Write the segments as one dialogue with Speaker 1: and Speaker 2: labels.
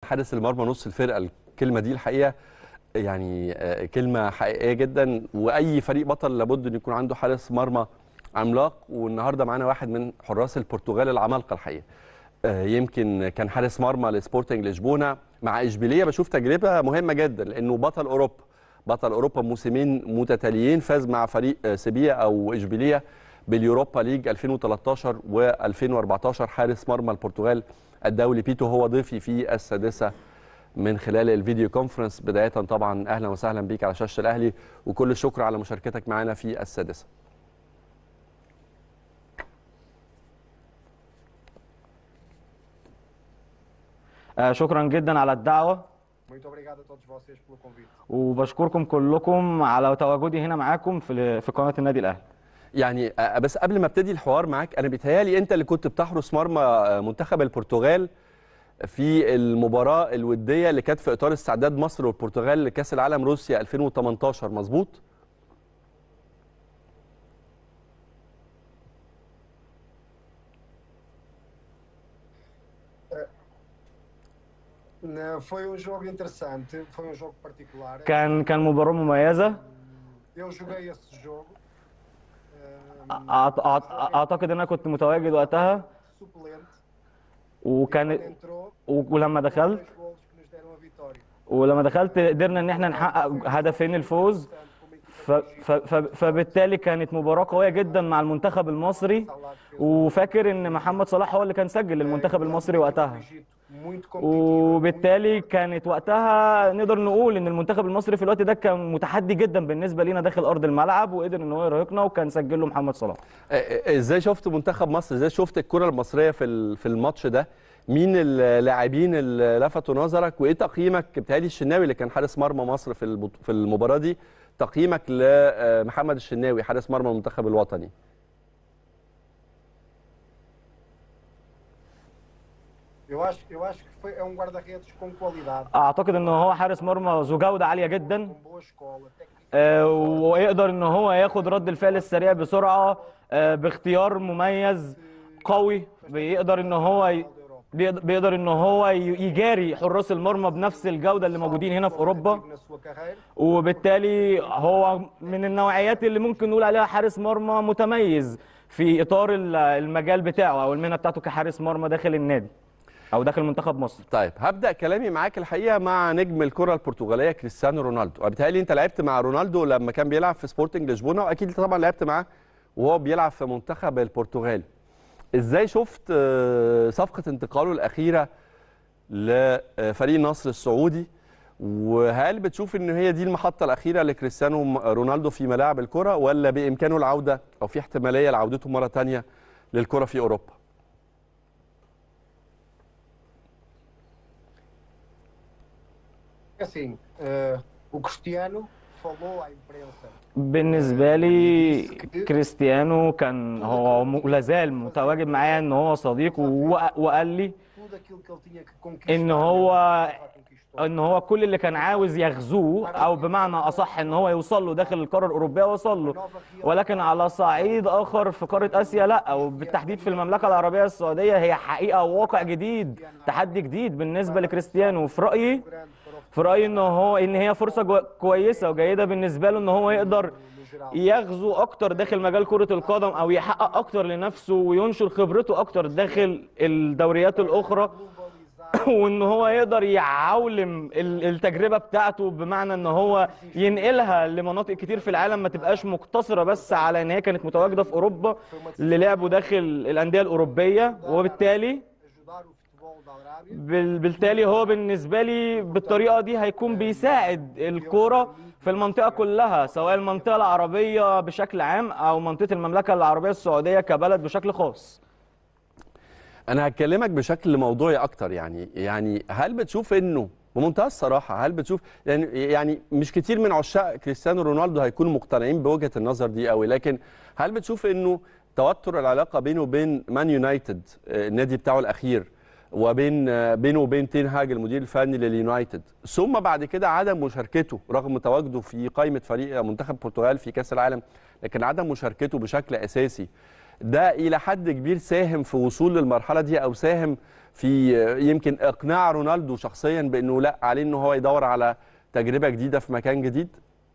Speaker 1: حارس المرمى نص الفرقه الكلمه دي الحقيقه يعني آه، كلمه حقيقيه جدا واي فريق بطل لابد ان يكون عنده حارس مرمى عملاق والنهارده معانا واحد من حراس البرتغال العمالقه الحقيقه آه، يمكن كان حارس مرمى لسبورتنج لشبونه مع اشبيليه بشوف تجربه مهمه جدا لانه بطل اوروبا بطل اوروبا موسمين متتاليين فاز مع فريق آه، سيبيا او اشبيليه باليوروبا ليج 2013 و2014 حارس مرمى البرتغال الدولي بيتو هو ضيفي في السادسه من خلال الفيديو كونفرنس بدايه طبعا اهلا وسهلا بيك على شاشه الاهلي وكل الشكر على مشاركتك معنا في السادسه
Speaker 2: آه، شكرا جدا على الدعوة
Speaker 3: Muito obrigado a todos vocês pelo convite.
Speaker 2: وبشكركم كلكم على تواجدي هنا معاكم في في قناة النادي الأهلي
Speaker 1: يعني آه، بس قبل ما ابتدي الحوار معاك انا بيتهيالي انت اللي كنت بتحرس مرمى آه، منتخب البرتغال في المباراه الوديه اللي كانت في اطار استعداد مصر والبرتغال لكاس العالم روسيا 2018 مظبوط
Speaker 3: Não, Foi um jogo interessante, foi um jogo particular.
Speaker 2: كان كان مباراة مميزة
Speaker 3: Eu joguei esse jogo. eh,
Speaker 2: أعت- أعت- أعتقد إن أنا كنت متواجد وقتها
Speaker 3: suplente.
Speaker 2: وكان
Speaker 3: Entrou
Speaker 2: ولما دخلت
Speaker 3: dois golos que nos deram a vitória.
Speaker 2: ولما دخلت قدرنا إن إحنا نحقق هدفين الفوز ف ف ف فبالتالي كانت مباراة قوية جدا مع المنتخب المصري وفاكر إن محمد صلاح هو اللي كان سجل للمنتخب المصري وقتها
Speaker 3: Muito competitivo.
Speaker 2: وبالتالي كانت وقتها نقدر نقول ان المنتخب المصري في الوقت ده كان متحدي جدا بالنسبه لينا داخل ارض الملعب وقدر ان هو يرهقنا وكان سجل له محمد صلاح
Speaker 1: آه، آه، ازاي شفت منتخب مصر ازاي شفت الكره المصريه في ال- في الماتش ده مين اللاعبين اللي لفتوا نظرك وايه تقييمك بتهيألي الشناوي اللي كان حارس مرمى مصر في البط- في المباراه دي تقييمك لمحمد الشناوي حارس مرمى المنتخب الوطني
Speaker 3: Eu acho, eu acho que foi, é um guarda-redes com qualidade,
Speaker 2: اعتقد ان هو حارس مرمى ذو جوده عاليه جدا
Speaker 3: com boa escola, técnica.
Speaker 2: آه، ويقدر ان هو ياخد رد الفعل السريع بسرعه آه، باختيار مميز قوي بيقدر ان هو ي- بيقدر- بيقدر ان هو ي- يجاري حراس المرمى بنفس الجوده اللي موجودين هنا في اوروبا
Speaker 3: Na sua carreira.
Speaker 2: وبالتالي هو من النوعيات اللي ممكن نقول عليها حارس مرمى متميز في اطار ال- المجال بتاعه او المهنه بتاعته كحارس مرمى داخل النادي او داخل منتخب مصر
Speaker 1: طيب هبدا كلامي معاك الحقيقه مع نجم الكره البرتغاليه كريستيانو رونالدو وبالتالي انت لعبت مع رونالدو لما كان بيلعب في سبورتنج لشبونه واكيد انت طبعا لعبت معاه وهو بيلعب في منتخب البرتغال ازاي شفت آه، صفقه انتقاله الاخيره لفريق النصر السعودي وهل بتشوف ان هي دي المحطه الاخيره لكريستيانو رونالدو في ملاعب الكره ولا بامكانه العوده او في احتماليه لعودته مره ثانيه للكره في اوروبا
Speaker 3: Assim, eh, o Cristiano falou à imprensa
Speaker 2: بالنسبه لي كريستيانو كان هو م- لازال متواجد معايا ان هو صديق وق- وقال لي
Speaker 3: tudo aquilo que ele tinha que conquistar.
Speaker 2: ان هو
Speaker 3: já conquistou.
Speaker 2: ان هو كل اللي كان عاوز يغزوه او بمعنى اصح ان هو يوصل له داخل القاره الاوروبيه وصل له ولكن على صعيد اخر في قاره اسيا لا وبالتحديد في المملكه العربيه السعوديه هي حقيقه وواقع جديد تحدي جديد بالنسبه لكريستيانو في رايي
Speaker 3: Grande para o
Speaker 2: في رايي ان هو ان هي فرصه جو- كويسه وجيده بالنسبه له ان هو يقدر
Speaker 3: no geral.
Speaker 2: يغزو اكتر داخل مجال كره القدم او يحقق اكتر لنفسه وينشر خبرته اكتر داخل الدوريات الاخرى
Speaker 3: Globalizar
Speaker 2: وان هو يقدر يعولم ال- التجربه بتاعته بمعنى ان هو ينقلها لمناطق كتير في العالم ما تبقاش مقتصره بس على ان هي كانت متواجده في اوروبا للعبه داخل الانديه الاوروبيه وبالتالي
Speaker 3: ajudar o futebol da Arábia.
Speaker 2: بال- بالتالي هو بالنسبه لي بالطريقه دي هيكون بيساعد الكوره في المنطقه كلها سواء المنطقه العربيه بشكل عام او منطقه المملكه العربيه السعوديه كبلد بشكل خاص
Speaker 1: انا هكلمك بشكل موضوعي اكتر يعني يعني هل بتشوف انه بمنتهى الصراحه هل بتشوف يعني يعني مش كتير من عشاق كريستيانو رونالدو هيكونوا مقتنعين بوجهه النظر دي قوي لكن هل بتشوف انه توتر العلاقه بينه وبين مان يونايتد آه، النادي بتاعه الاخير وبين آه، بينه وبين تين هاج المدير الفني لليونايتد ثم بعد كده عدم مشاركته رغم تواجده في قائمه فريق منتخب البرتغال في كاس العالم لكن عدم مشاركته بشكل اساسي ده الى حد كبير ساهم في وصول للمرحله دي او ساهم في آه، يمكن اقناع رونالدو شخصيا بانه لا عليه ان هو يدور على تجربه جديده في مكان جديد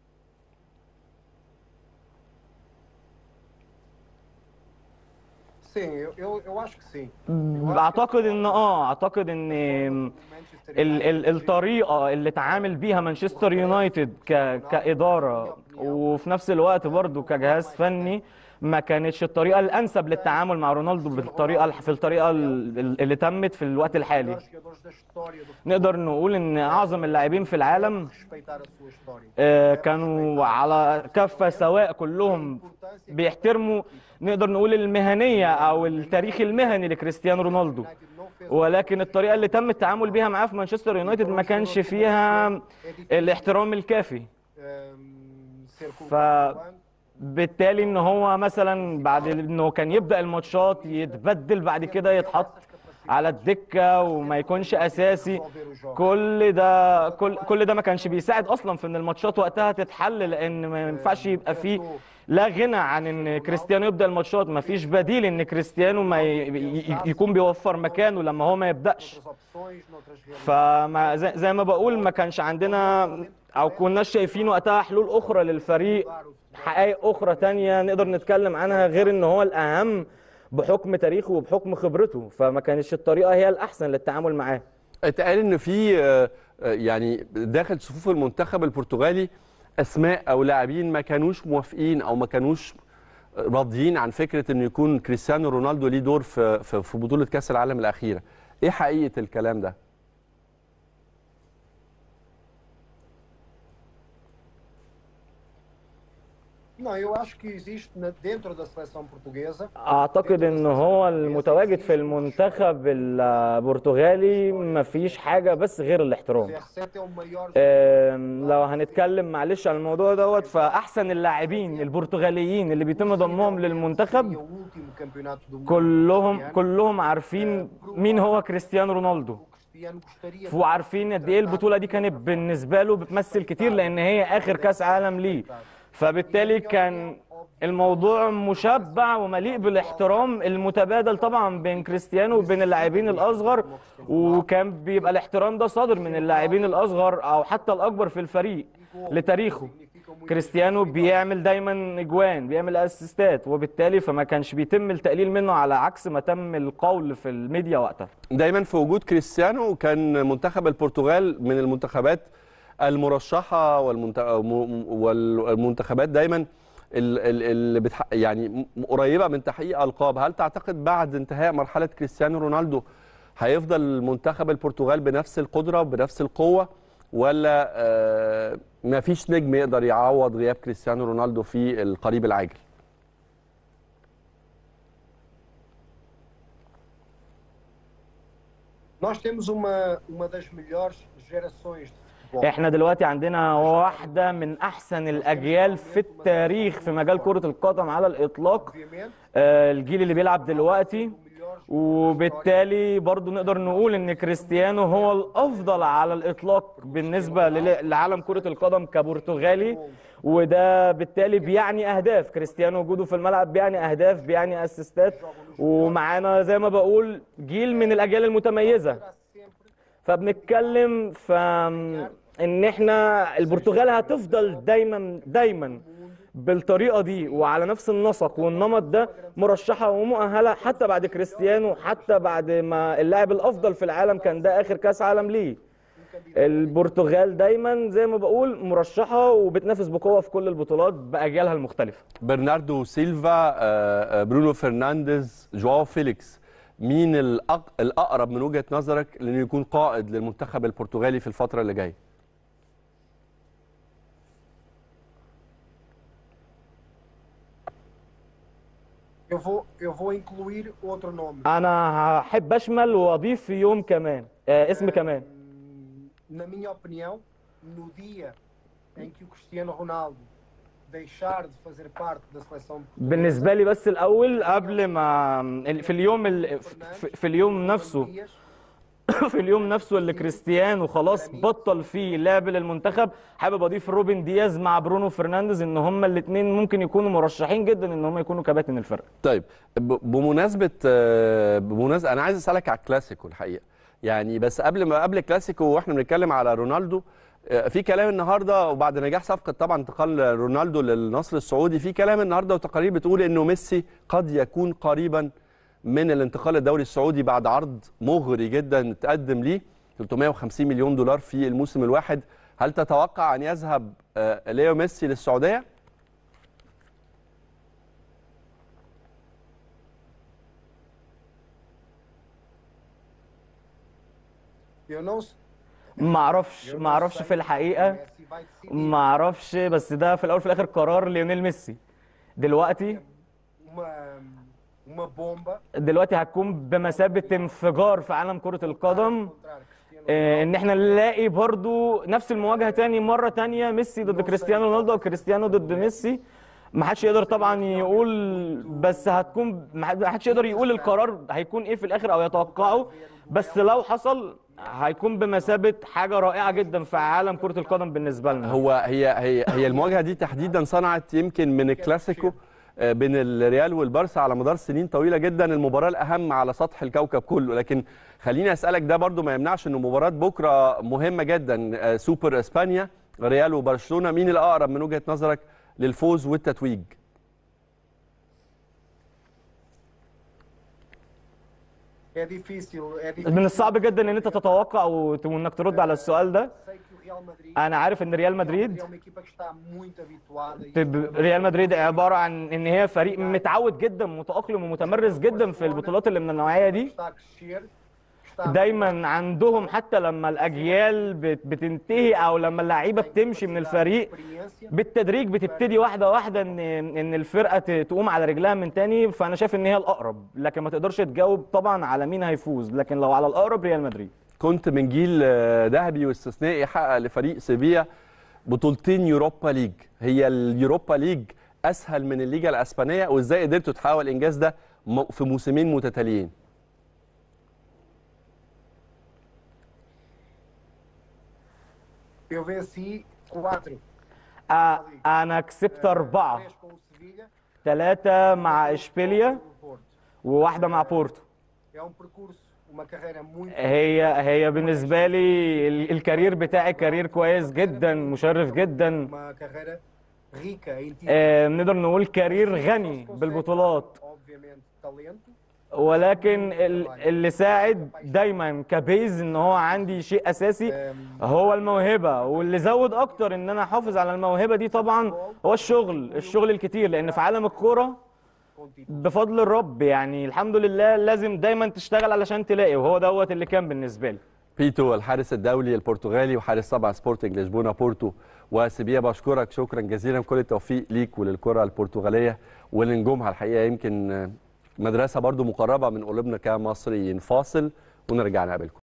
Speaker 3: Sim, eu, eu, eu acho que sim. Eu acho
Speaker 2: اعتقد
Speaker 3: que
Speaker 2: ان اه اعتقد ان
Speaker 3: o Manchester
Speaker 2: ال ال
Speaker 3: United
Speaker 2: الطريقه اللي اتعامل بيها مانشستر يونايتد ك كاداره وفي نفس الوقت برضه كجهاز فني ما كانتش الطريقه الانسب للتعامل مع رونالدو بالطريقه في الطريقه ال- اللي تمت في الوقت
Speaker 3: os
Speaker 2: الحالي
Speaker 3: melhores jogadores da história do futebol
Speaker 2: نقدر نقول ان اعظم اللاعبين في العالم
Speaker 3: respeitar a sua história.
Speaker 2: آه، كانوا على كفه سواء كلهم بيحترموا نقدر نقول المهنيه او التاريخ المهني لكريستيانو رونالدو
Speaker 3: United não fez
Speaker 2: ولكن الطريقه اللي تم التعامل بيها معاه في مانشستر يونايتد ما كانش فيها الاحترام الكافي
Speaker 3: ehm, ser colocado
Speaker 2: ف-
Speaker 3: no banco.
Speaker 2: بالتالي ان هو مثلا بعد انه كان يبدا الماتشات يتبدل بعد كده يتحط على الدكه وما يكونش اساسي
Speaker 3: resolver o jogo.
Speaker 2: كل ده كل كل ده ما كانش بيساعد اصلا في ان الماتشات وقتها تتحل لان ما ينفعش يبقى فيه لا غنى عن ان كريستيانو يبدا الماتشات ما فيش بديل ان كريستيانو ما ي- ي- يكون بيوفر مكانه لما هو ما يبداش
Speaker 3: Outras opções, noutras realidades.
Speaker 2: فما زي, زي ما بقول ما كانش عندنا او كناش شايفين وقتها حلول اخرى للفريق حقائق اخرى تانية نقدر نتكلم عنها غير ان هو الاهم بحكم تاريخه وبحكم خبرته فما كانتش الطريقه هي الاحسن للتعامل معاه
Speaker 1: اتقال ان في آه، آه، يعني داخل صفوف المنتخب البرتغالي اسماء او لاعبين ما كانوش موافقين او ما كانوش راضيين عن فكره انه يكون كريستيانو رونالدو ليه دور في في في بطوله كاس العالم الاخيره ايه حقيقه الكلام ده
Speaker 3: Não, eu acho que existe na- dentro da seleção portuguesa
Speaker 2: اعتقد ان هو المتواجد في المنتخب البرتغالي ما فيش حاجه بس غير الاحترام
Speaker 3: CR7 é o maior
Speaker 2: أم، لو هنتكلم معلش عن الموضوع دوت فاحسن اللاعبين البرتغاليين اللي بيتم ضمهم
Speaker 3: seria
Speaker 2: للمنتخب
Speaker 3: o último campeonato do mundo
Speaker 2: كلهم
Speaker 3: cristiano.
Speaker 2: كلهم عارفين مين هو كريستيانو رونالدو
Speaker 3: O Cristiano gostaria de
Speaker 2: وعارفين قد ايه البطوله دي كانت بالنسبه له بتمثل كتير لان هي اخر كاس عالم ليه فبالتالي كان الموضوع مشبع ومليء بالاحترام المتبادل طبعا بين كريستيانو وبين اللاعبين الاصغر وكان بيبقى الاحترام ده صادر من اللاعبين الاصغر او حتى الاكبر في الفريق لتاريخه
Speaker 3: significam muito
Speaker 2: كريستيانو بيعمل دايما اجوان بيعمل اسيستات وبالتالي فما كانش بيتم التقليل منه على عكس ما تم القول في الميديا وقتها
Speaker 1: دايما في وجود كريستيانو كان منتخب البرتغال من المنتخبات المرشحه والمنت... والمنتخبات دايما ال- ال- اللي بتح... يعني م- قريبه من تحقيق القاب هل تعتقد بعد انتهاء مرحله كريستيانو رونالدو هيفضل منتخب البرتغال بنفس القدره بنفس القوه ولا آه ما فيش نجم يقدر يعوض غياب كريستيانو رونالدو في القريب العاجل
Speaker 3: Nós temos uma, uma das melhores gerações de futebol.
Speaker 2: احنا دلوقتي عندنا واحدة من احسن الاجيال في التاريخ في مجال كرة القدم على الاطلاق
Speaker 3: Obviamente,
Speaker 2: آه، الجيل اللي بيلعب دلوقتي
Speaker 3: o melhor jogador
Speaker 2: وبالتالي برضو نقدر نقول ان كريستيانو هو الافضل على الاطلاق بالنسبة لل- لعالم كرة القدم كبرتغالي وده بالتالي بيعني اهداف كريستيانو وجوده في الملعب بيعني اهداف بيعني اسيستات ومعانا زي ما بقول جيل من الاجيال المتميزة
Speaker 3: será sempre
Speaker 2: فبنتكلم ف ان احنا البرتغال هتفضل دايما دايما بالطريقه دي وعلى نفس النسق والنمط ده مرشحه ومؤهله حتى بعد كريستيانو حتى بعد ما اللاعب الافضل في العالم كان ده اخر كاس عالم ليه البرتغال دايما زي ما بقول مرشحه وبتنافس بقوه في كل البطولات باجيالها المختلفه
Speaker 1: برناردو سيلفا آه، آه، برونو فرنانديز جواو فيليكس مين الأق- الأقرب من وجهة نظرك لأنه يكون قائد للمنتخب البرتغالي في الفترة اللي جاية؟
Speaker 3: Eu vou, eu vou incluir outro nome.
Speaker 2: انا هحب اشمل واضيف في يوم كمان آه اسم كمان
Speaker 3: Na minha opinião, no dia em que o Cristiano Ronaldo deixar de fazer parte da seleção portuguesa,
Speaker 2: بالنسبه لي بس الاول قبل ما في اليوم ال- في في اليوم نفسه
Speaker 3: Dias,
Speaker 2: في اليوم نفسه اللي كريستيانو خلاص بطل فيه لعب للمنتخب حابب اضيف روبن دياز مع برونو فرنانديز ان هما الاثنين ممكن يكونوا مرشحين جدا ان هما يكونوا كباتن الفرقه
Speaker 1: طيب ب- بمناسبه آه، بمناسبه انا عايز اسالك على الكلاسيكو الحقيقه يعني بس قبل ما قبل الكلاسيكو واحنا بنتكلم على رونالدو آه، في كلام النهارده وبعد نجاح صفقه طبعا انتقال رونالدو للنصر السعودي في كلام النهارده وتقارير بتقول انه ميسي قد يكون قريبا من الانتقال للدوري السعودي بعد عرض مغري جدا تقدم ليه 350 مليون دولار في الموسم الواحد هل تتوقع ان يذهب آه، ليو ميسي للسعوديه؟
Speaker 3: Eu não sei.
Speaker 2: ما اعرفش ما اعرفش في الحقيقه
Speaker 3: Messi vai decidir.
Speaker 2: ما اعرفش بس ده في الاول وفي الاخر قرار ليونيل ميسي دلوقتي
Speaker 3: Uma, uma bomba.
Speaker 2: دلوقتي هتكون بمثابه انفجار في عالم كره القدم
Speaker 3: Encontrar Cristiano
Speaker 2: آه، ان احنا نلاقي برضو نفس المواجهه تاني مره تانية ميسي ضد كريستيانو رونالدو او كريستيانو ضد ميسي ما حدش يقدر طبعا يقول بس هتكون ما حدش يقدر يقول القرار هيكون ايه في الاخر او يتوقعه بس لو حصل هيكون بمثابه حاجه رائعه جدا في عالم كره القدم بالنسبه لنا
Speaker 1: هو هي هي هي المواجهه دي تحديدا صنعت يمكن من الكلاسيكو آه، بين الريال والبارسا على مدار سنين طويله جدا المباراه الاهم على سطح الكوكب كله لكن خليني اسالك ده برضو ما يمنعش ان مباراه بكره مهمه جدا آه، سوبر اسبانيا ريال وبرشلونه مين الاقرب من وجهه نظرك للفوز والتتويج
Speaker 3: É difícil, é difícil.
Speaker 2: من الصعب جدا ان انت تتوقع وت- وانك ترد على السؤال ده
Speaker 3: Sei que o Real Madrid
Speaker 2: انا عارف ان ريال مدريد
Speaker 3: é uma equipa que está muito habituada. e
Speaker 2: طب ريال مدريد عباره عن ان هي فريق متعود جدا متاقلم ومتمرس جدا في البطولات اللي من النوعيه دي
Speaker 3: está a crescer, está
Speaker 2: دايما عندهم حتى لما الاجيال بت- بتنتهي او لما اللعيبه بتمشي من الفريق
Speaker 3: experiência.
Speaker 2: بالتدريج بتبتدي واحده واحده ان ان الفرقه ت- تقوم على رجلها من تاني فانا شايف ان هي الاقرب لكن ما تقدرش تجاوب طبعا على مين هيفوز لكن لو على الاقرب ريال مدريد
Speaker 1: كنت من جيل آه، ذهبي واستثنائي حقق لفريق سيفيا بطولتين يوروبا ليج هي اليوروبا ليج اسهل من الليجا الاسبانيه وازاي قدرتوا تحققوا الانجاز ده م- في موسمين متتاليين
Speaker 3: Eu venci quatro.
Speaker 2: آه، انا كسبت اربعه
Speaker 3: Três com o Sevilha,
Speaker 2: ثلاثه مع اشبيليا
Speaker 3: com o Porto.
Speaker 2: وواحده مع بورتو
Speaker 3: É um percurso, uma carreira muito
Speaker 2: هي هي بالنسبه لي ال- الكارير بتاعي كارير كويس جدا مشرف جدا
Speaker 3: uma carreira rica em títulos.
Speaker 2: آه، نقدر نقول كارير غني بالبطولات
Speaker 3: Obviamente, talento.
Speaker 2: ولكن ال- اللي ساعد دايما كبيز ان هو عندي شيء اساسي
Speaker 3: um,
Speaker 2: هو الموهبه واللي زود اكتر ان انا احافظ على الموهبه دي طبعا هو الشغل الشغل الكتير لان في عالم الكوره
Speaker 3: com títulos.
Speaker 2: بفضل الرب يعني الحمد لله لازم دايما تشتغل علشان تلاقي وهو دوت اللي كان بالنسبه لي
Speaker 1: بيتو الحارس الدولي البرتغالي وحارس طبعا سبورتنج لشبونه بورتو وسيبيا بشكرك شكرا جزيلا كل التوفيق ليك وللكره البرتغاليه ولنجومها الحقيقه يمكن آه، مدرسه برضو مقربه من قلوبنا كمصريين فاصل ونرجع نقابلكم